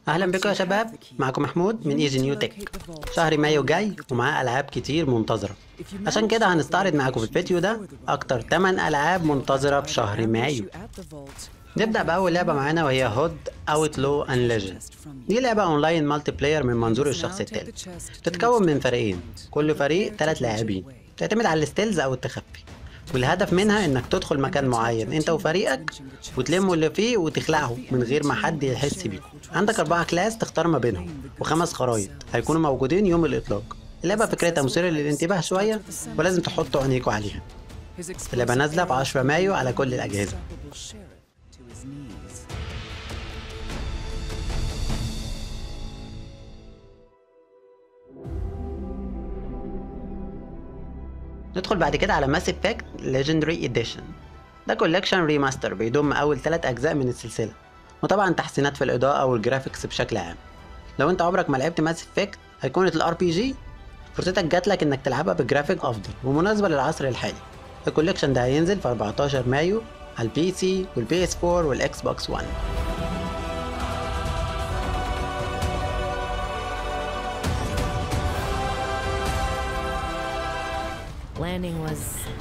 اهلا بكم يا شباب معكم محمود من ايجي نيو تك شهر مايو جاي ومعاه العاب كتير منتظره عشان كده هنستعرض معاكم في الفيديو ده اكتر 8 العاب منتظره في شهر مايو نبدا باول لعبه معانا وهي هود اوت لو ان ليجند دي لعبه اونلاين مالتي بلاير من منظور الشخص الثالث تتكون من فريقين كل فريق 3 لاعبين تعتمد على الستيلز او التخفي والهدف منها انك تدخل مكان معين انت وفريقك وتلموا اللي فيه وتخلعه من غير ما حد يحس بيكم عندك اربعة كلاس تختار ما بينهم وخمس خرايط هيكونوا موجودين يوم الاطلاق اللعبة فكرتها مثيرة للانتباه شوية ولازم تحطوا عينيكوا عليها اللعبة نازلة في 10 مايو على كل الأجهزة ندخل بعد كده على ماس افكت ليجندري اديشن ده كولكشن ريماستر بيضم اول ثلاث اجزاء من السلسله وطبعا تحسينات في الاضاءه والجرافيكس بشكل عام لو انت عمرك ما لعبت ماس افكت ايقونه الار بي جي فرصتك جات لك انك تلعبها بجرافيك افضل ومناسبه للعصر الحالي الكولكشن ده هينزل في 14 مايو على البي سي والبي اس 4 والاكس بوكس 1 Landing was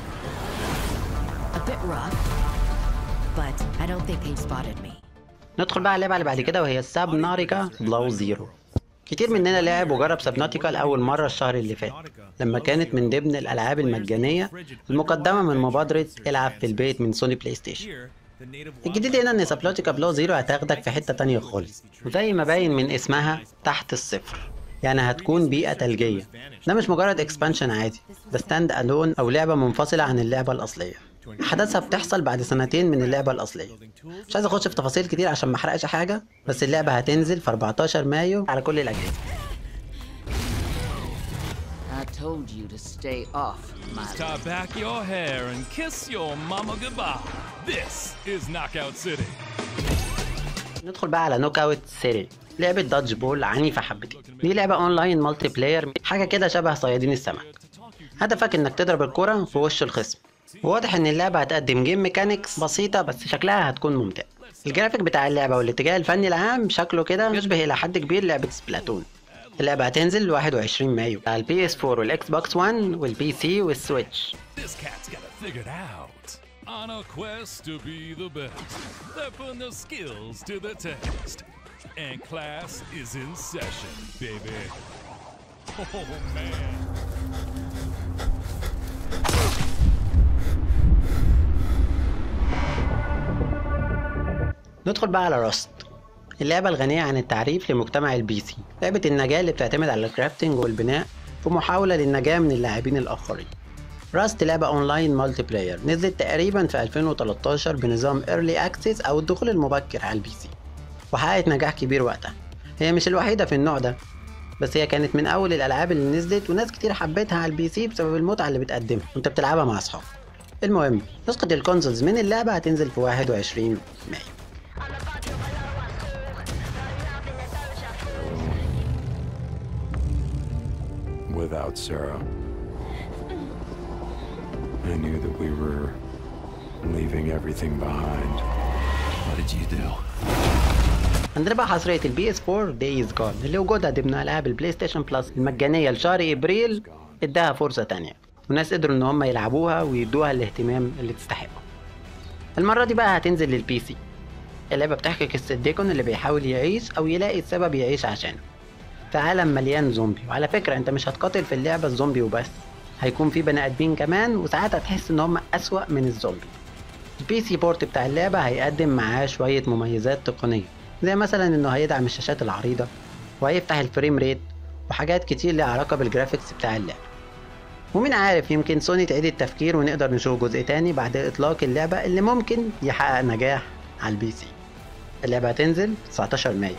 a bit rough, but I don't think they spotted me. ندخل بقى على اللعبة اللي بعد كده وهي سابناريكا بلاو زيرو كتير مننا لعب وجرب سابناتيكا لأول مرة الشهر اللي فات لما كانت من ضمن الألعاب المجانية المقدمة من مبادرة العب في البيت من سوني بلاي ستيشن الجديد هنا ان سابناتيكا بلاو زيرو هتاخدك في حتة تانية خالص وزي ما باين من اسمها تحت الصفر يعني هتكون بيئة ثلجية ده مش مجرد اكسبانشن عادي ده ستاند الون او لعبة منفصلة عن اللعبة الأصلية احداثها بتحصل بعد سنتين من اللعبة الأصلية مش عايز اخش في تفاصيل كتير عشان ما احرقش حاجة بس اللعبة هتنزل في 14 مايو على كل الأجهزة I told you to stay off my Tie back your hair and kiss your mama goodbye. This is Knockout City. ندخل بقى على نوك اوت سيري لعبة دادج بول عنيفة حبتين دي لعبة اونلاين مالتي بلاير حاجة كده شبه صيادين السمك هدفك انك تضرب الكرة في وش الخصم وواضح ان اللعبة هتقدم جيم ميكانيكس بسيطة بس شكلها هتكون ممتع الجرافيك بتاع اللعبة والاتجاه الفني العام شكله كده يشبه الى حد كبير لعبة سبلاتون اللعبة هتنزل 21 مايو على البي اس 4 والاكس بوكس 1 والبي سي والسويتش This cat's got it figured out. On a quest to be the best. They're putting their skills to the test. And class is in session, baby. Oh man. ندخل بقى على راست اللعبة الغنية عن التعريف لمجتمع البي سي لعبة النجاة اللي بتعتمد على الكرافتنج والبناء في محاولة للنجاة من اللاعبين الآخرين راست لعبة أونلاين مالتي بلاير نزلت تقريبا في 2013 بنظام ايرلي اكسس أو الدخول المبكر على البي سي وحققت نجاح كبير وقتها هي مش الوحيدة في النوع ده بس هي كانت من أول الألعاب اللي نزلت وناس كتير حبتها على البي سي بسبب المتعة اللي بتقدمها وأنت بتلعبها مع أصحابك المهم نسخة الكونسولز من اللعبة هتنزل في 21 مايو without Sarah. I knew that we were leaving everything behind. What did you do? عندنا بقى حصرية البي اس 4 دايز جون اللي وجودها ضمن ألعاب البلاي ستيشن بلس المجانية لشهر إبريل اداها فرصة تانية وناس قدروا إن هم يلعبوها ويدوها الاهتمام اللي تستحقه المرة دي بقى هتنزل للبي سي اللعبة بتحكي قصة ديكون اللي بيحاول يعيش أو يلاقي سبب يعيش عشانه في عالم مليان زومبي وعلى فكرة انت مش هتقاتل في اللعبة الزومبي وبس هيكون في بني ادمين كمان وساعات هتحس ان هم اسوأ من الزومبي البي سي بورت بتاع اللعبة هيقدم معاه شوية مميزات تقنية زي مثلا انه هيدعم الشاشات العريضة وهيفتح الفريم ريت وحاجات كتير ليها علاقة بالجرافيكس بتاع اللعبة ومين عارف يمكن سوني تعيد التفكير ونقدر نشوف جزء تاني بعد اطلاق اللعبة اللي ممكن يحقق نجاح على البي سي اللعبة هتنزل 19 مايو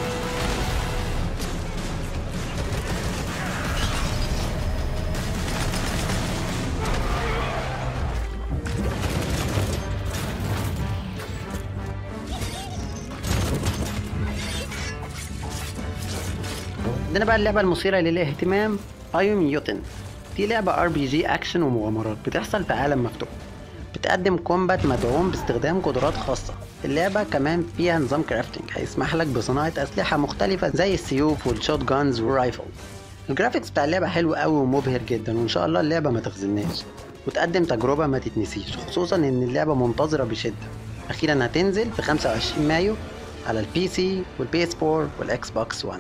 عندنا بقى اللعبة المثيرة للاهتمام ايو ميوتن دي لعبة ار بي جي اكشن ومغامرات بتحصل في عالم مفتوح بتقدم كومبات مدعوم باستخدام قدرات خاصة اللعبة كمان فيها نظام كرافتنج هيسمح لك بصناعة أسلحة مختلفة زي السيوف والشوت جانز والرايفل الجرافيكس بتاع اللعبة حلو قوي ومبهر جدا وإن شاء الله اللعبة ما تخزناش وتقدم تجربة ما تتنسيش خصوصا إن اللعبة منتظرة بشدة أخيرا هتنزل في 25 مايو على البي سي والبي اس 4 والإكس بوكس 1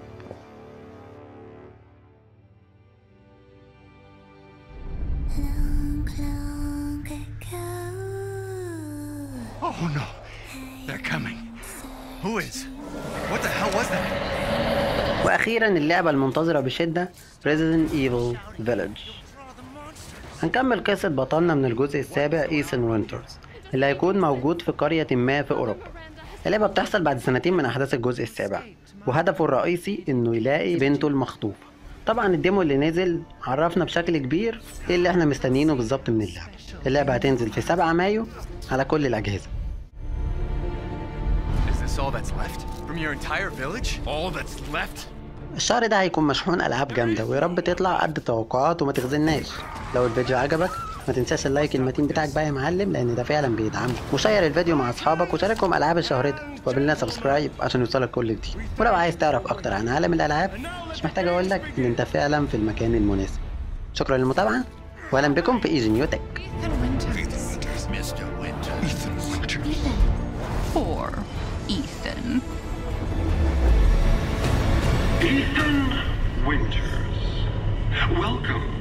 Oh no. They're coming. Who is? What the hell was that? واخيرا اللعبه المنتظره بشده Resident Evil Village هنكمل قصة بطلنا من الجزء السابع ايثن وينترز اللي هيكون موجود في قرية ما في أوروبا اللعبة بتحصل بعد سنتين من أحداث الجزء السابع وهدفه الرئيسي إنه يلاقي بنته المخطوفة طبعا الديمو اللي نزل عرفنا بشكل كبير ايه اللي احنا مستنيينه بالظبط من اللعبة اللعبة هتنزل في 7 مايو على كل الأجهزة Is this all that's left? From your entire village? All that's left? الشهر ده هيكون مشحون ألعاب جامدة ويا رب تطلع قد التوقعات وما تخزناش لو الفيديو عجبك ما تنساش اللايك المتين بتاعك بقى يا معلم لان ده فعلا بيدعمك وشير الفيديو مع اصحابك وشاركهم العاب الشهر ده وقابلنا سبسكرايب عشان يوصلك كل جديد ولو عايز تعرف اكتر عن عالم الالعاب مش محتاج اقول لك ان انت فعلا في المكان المناسب شكرا للمتابعه واهلا بكم في ايجي نيوتك Mr. Winter. Ethan Winters. Poor Ethan. Ethan Winters. Welcome